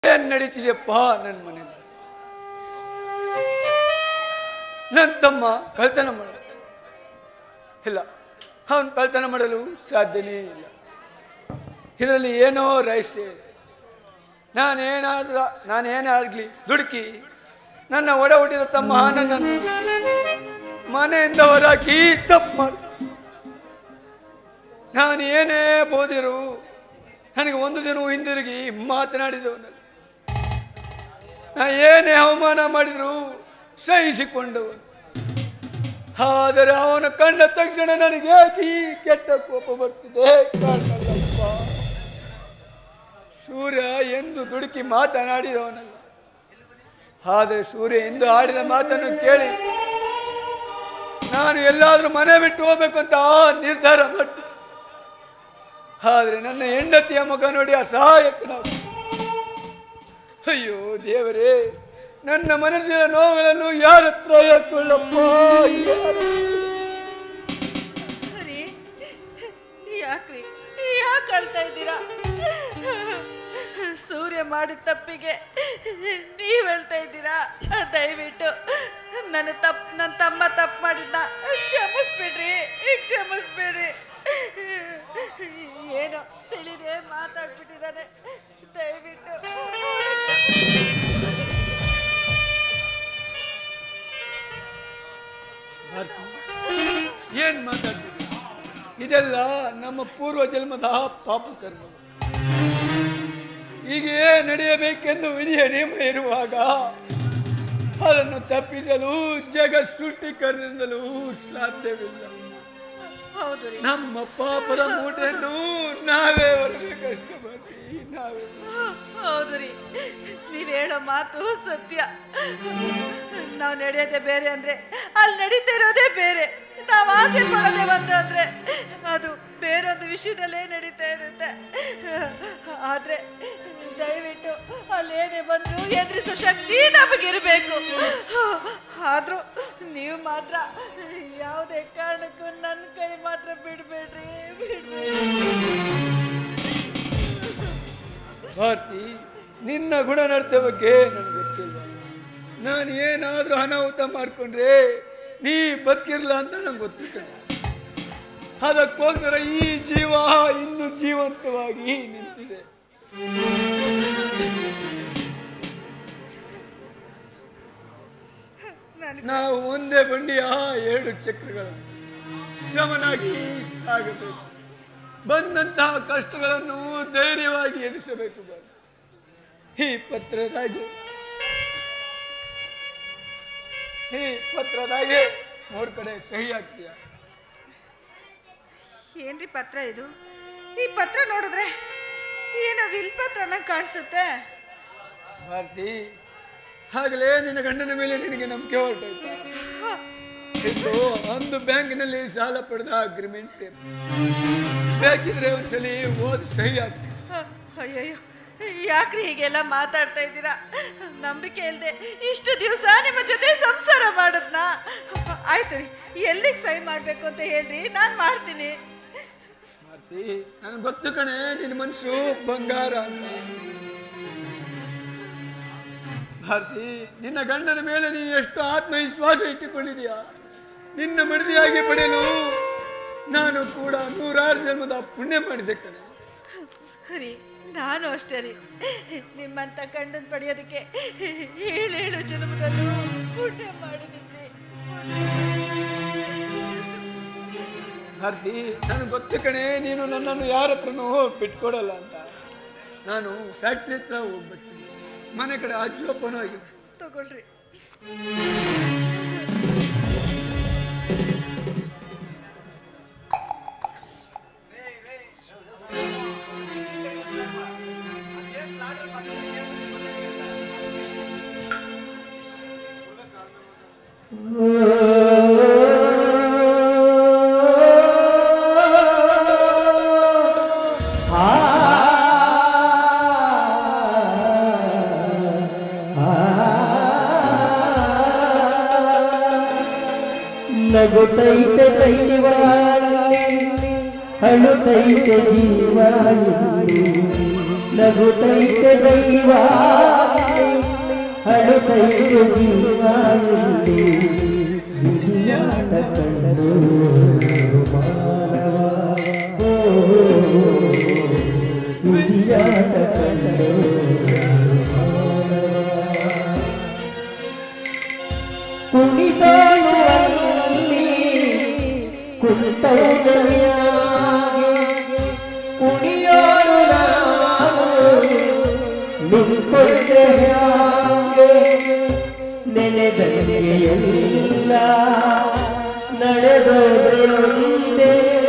ಏನ್ ನಡೀತಿದೆಯಪ್ಪ ನನ್ನ ಮನೆಯಲ್ಲಿ ನನ್ನ ತಮ್ಮ ಕಳ್ತನ ಮಾಡ ಇಲ್ಲ ಅವನು ಕಳ್ತನ ಮಾಡಲು ಸಾಧ್ಯನೇ ಇಲ್ಲ ಇದರಲ್ಲಿ ಏನೋ ರಹಸ್ಯ ಇದೆ ನಾನೇನಾದ್ರ ನಾನೇನೇ ಆಗಲಿ ದುಡುಕಿ ನನ್ನ ಒಡ ಹುಟ್ಟಿದ ತಮ್ಮ ನನ್ನನ್ನು ಮನೆಯಿಂದ ಹೊರಾಕಿ ತಪ್ಪು ಮಾಡಿ ನಾನು ಏನೇ ಬೋದಿರು ನನಗೆ ಒಂದು ದಿನ ಹಿಂದಿರುಗಿ ಮಾತನಾಡಿದವನಲ್ಲ ನಾ ಏನೇ ಅವಮಾನ ಮಾಡಿದ್ರು ಸಹಿಸಿಕೊಂಡವನು ಆದರೆ ಅವನ ಕಂಡ ತಕ್ಷಣ ನನಗೆ ಯಾಕೆ ಈ ಕೆಟ್ಟ ಕೋಪ ಬರ್ತಿದೆ ಕಾರಣಲ್ಲಪ್ಪ ಸೂರ್ಯ ಎಂದು ದುಡುಕಿ ಮಾತನಾಡಿದವನಲ್ಲ ಆದರೆ ಸೂರ್ಯ ಎಂದು ಆಡಿದ ಮಾತನ್ನು ಕೇಳಿ ನಾನು ಎಲ್ಲಾದ್ರೂ ಮನೆ ಬಿಟ್ಟು ಹೋಗ್ಬೇಕು ಅಂತ ನಿರ್ಧಾರ ಮಾಡಿ ಆದರೆ ನನ್ನ ಹೆಂಡತಿಯ ಮುಖ ನೋಡಿ ಅಸಹಾಯಕನಾದ ಅಯ್ಯೋ ದೇವರೇ ನನ್ನ ಮನಸ್ಸಿನ ನೋವುಗಳನ್ನು ಯಾರ ಹತ್ರ ಹೇಳ್ಕೊಳ್ಳಪ್ಪ ಯಾರ- ರೀ ಯಾಕ್ರಿ ಯಾಕೆ ಅಳ್ತಾ ಇದ್ದೀರಾ ಸೂರ್ಯ ಮಾಡಿದ ತಪ್ಪಿಗೆ ನೀವ್ ಹೇಳ್ತಾ ಇದ್ದೀರಾ ದಯವಿಟ್ಟು ನನ್ನ ತಪ್ಪು ನನ್ನ ತಮ್ಮ ತಪ್ಪು ಮಾಡಿದ್ನ ಕ್ಷಮಿಸ್ಬಿಡ್ರಿ ಕ್ಷಮಿಸ್ಬಿಡ್ರಿ ಏನೋ ತಿಳಿದೆ ಮಾತಾಡ್ಬಿಟ್ಟಿದ್ದಾನೆ ದಯವಿಟ್ಟು ಭಾರತಿ, ಏನ್ ಮಾತಾಡ್ತೀವಿ ಇದೆಲ್ಲ ನಮ್ಮ ಪೂರ್ವ ಜನ್ಮದ ಪಾಪ ಕರ್ಮ ಹೀಗೆ ನಡೆಯಬೇಕೆಂದು ವಿಧಿಯ ನಿಯಮ ಇರುವಾಗ ಅದನ್ನು ತಪ್ಪಿಸಲು ಜಗ ಸೃಷ್ಟಿಕರನಿಂದಲೂ ಸಾಧ್ಯವಿಲ್ಲ ಹೌದು ರೀ ನಮ್ಮ ಪಾಪದ ಮೂಟೆಯನ್ನು ನಾವೇ ಹೊರಬೇಕಷ್ಟೇ ಬರ್ತಿ ನಾವೇ ಹೌದು ರೀ ನೀವ್ ಹೇಳೋ ಮಾತು ಸತ್ಯ ನಾವು ನಡೆಯೋದೇ ಬೇರೆ ಅಂದ್ರೆ ಅಲ್ಲಿ ನಡೀತಾ ಇರೋದೇ ಬೇರೆ ನಾವು ಆಸೆ ಪಡೋದೇ ಒಂದು ಅಂದ್ರೆ ಅದು ಬೇರೊಂದು ವಿಷಯದಲ್ಲೇ ನಡೀತಾ ಇರುತ್ತೆ ಆದ್ರೆ ದಯವಿಟ್ಟು ಅಲ್ಲೇನೇ ಬಂದ್ರು ಎದುರಿಸೋ ಶಕ್ತಿ ನಮಗಿರ್ಬೇಕು ಆದ್ರೂ ನೀವು ಮಾತ್ರ ಯಾವುದೇ ಕಾರಣಕ್ಕೂ ನನ್ನ ಕೈ ಮಾತ್ರ ಬಿಡ್ಬೇಡ್ರಿ ಬಿಡ್ಬೇಡ್ರಿ ಭಾರತಿ ನಿನ್ನ ಗುಣನಡತೆ ಬಗ್ಗೆ ನನಗೆ ಗೊತ್ತಿಲ್ಲ ನಾನು ಏನಾದರೂ ಅನಾಹುತ ಮಾಡಿಕೊಂಡ್ರೆ ನೀ ಬದುಕಿರ್ಲ ಅಂತ ನಂಗೆ ಗೊತ್ತು ಕಣೆ. ಅದಕ್ಕೋಸ್ಕರ ಈ ಜೀವ ಇನ್ನು ಜೀವಂತವಾಗಿ ನಿಂತಿದೆ ನನಗೆ ನಾವು ಒಂದೇ ಬಂಡಿಯ ಎರಡು ಚಕ್ರಗಳು ಸಮನಾಗಿ ಸಾಗಬೇಕು ಬಂದಂತಹ ಕಷ್ಟಗಳನ್ನು ಧೈರ್ಯವಾಗಿ ಎದುರಿಸಬೇಕು ಬಾರಿ ಈ ಪತ್ರದಾಗೆ ಈ ಪತ್ರದಾಗೆ ಮೂರ್ ಕಡೆ ಸಹಿ ಆಗ್ತೀಯ ಏನ್ರಿ ಪತ್ರ ಇದು ಈ ಪತ್ರ ನೋಡಿದ್ರೆ ಏನೋ ವಿಲ್ ಪತ್ರನ ಕಾಣಿಸುತ್ತೆ ಭಾರತಿ ಆಗಲೇ ನಿನ್ನ ಗಂಡನ ಮೇಲೆ ನಿನಗೆ ನಂಬಿಕೆ ಹೊರಟಾಯ್ತು ಹ, ಇದು ಒಂದು ಬ್ಯಾಂಕಿನಲ್ಲಿ ಸಾಲ ಪಡೆದ ಅಗ್ರಿಮೆಂಟ್ ಪೇಪರ್ ಬೇಕಿದ್ರೆ ಒಂದ್ಸಲಿ ಓದಿ ಸಹಿ ಆಗ್ತದೆ ಹ, ಅಯ್ಯಯ್ಯೋ ಯಾಕ್ರಿ ಹೀಗೆಲ್ಲ ಮಾತಾಡ್ತಾ ಇದ್ದೀರಾ ನಂಬಿಕೆ ಇಲ್ಲದೆ ಇಷ್ಟು ದಿವಸ ನಿಮ್ಮ ಜೊತೆ ಸಂಸಾರ ಮಾಡದ್ನಾ ಆಯ್ತು ರೀ ಎಲ್ಲಿಗೆ ಸಹಿ ಮಾಡಬೇಕು ಅಂತ ಹೇಳ್ರಿ ನಾನು ಮಾಡ್ತೀನಿ ಭಾರತಿ ನನಗೆ ಗೊತ್ತು ಕಣೆ ನಿನ್ನ ಮನಸ್ಸು ಬಂಗಾರ ಅಂತ ಭಾರತಿ ನಿನ್ನ ಗಂಡನ ಮೇಲೆ ನೀನು ಎಷ್ಟು ಆತ್ಮವಿಶ್ವಾಸ ಇಟ್ಟುಕೊಂಡಿದೀಯ ನಿನ್ನ ಮಡದಿಯಾಗಿ ಪಡೆಯಲು ನಾನು ಕೂಡ ನೂರಾರು ಜನ್ಮದ ಪುಣ್ಯ ಮಾಡಿದೆ ಕಣೆ ರೀ ನಾನು ಅಷ್ಟೇ ರೀ ನಿಮ್ಮಂತ ಗಂಡನ್ ಪಡೆಯೋದಕ್ಕೆ ಏಳೇಳು ಜನ್ಮದಲ್ಲೂ ಪುಣ್ಯ ಮಾಡಿದ್ದೀನಿ ಭಾರತಿ ನನಗೆ ಗೊತ್ತು ಕಣೆ ನೀನು ನನ್ನನ್ನು ಯಾರ ಹತ್ರನೂ ಬಿಟ್ಕೊಡಲ್ಲ ಅಂತ ನಾನು ಫ್ಯಾಕ್ಟ್ರಿ ಹತ್ರ ಹೋಗ್ಬಿಡ್ತೀನಿ ಮನೆ ಕಡೆ ಆಜೋಪನೂ ಆಗಿದೆ ತಗೊಳ್ರಿ ನಗುತ್ತೈತೆ ದೈವಾಲಿ ಅಳುತ್ತೈತೆ ಜೀವಾಲಿ ನಗುತ್ತೈತೆ ದೈವ ಅಳುತ್ತೈತೆ ಜೀವ ಇಲ್ಲಿ ವಿಧಿಯಾಟ ಕಂಡು ಮಾನವ ಓ, ವಿಧಿಯಾಟ ಕಂಡು ಕುಣಿಸೋಣಲ್ಲಿ ಕುಂತೌದವ್ಯಾಗೆ ಕುಣಿಯೋರು ನಾವು ನಿಂತ್ಕೊಂಡೆ ಹಾಗೆ ನೆನೆದಂಗೆಯಲ್ಲ ನಡೆದೋದ್ರೆ ಮುಂದೆ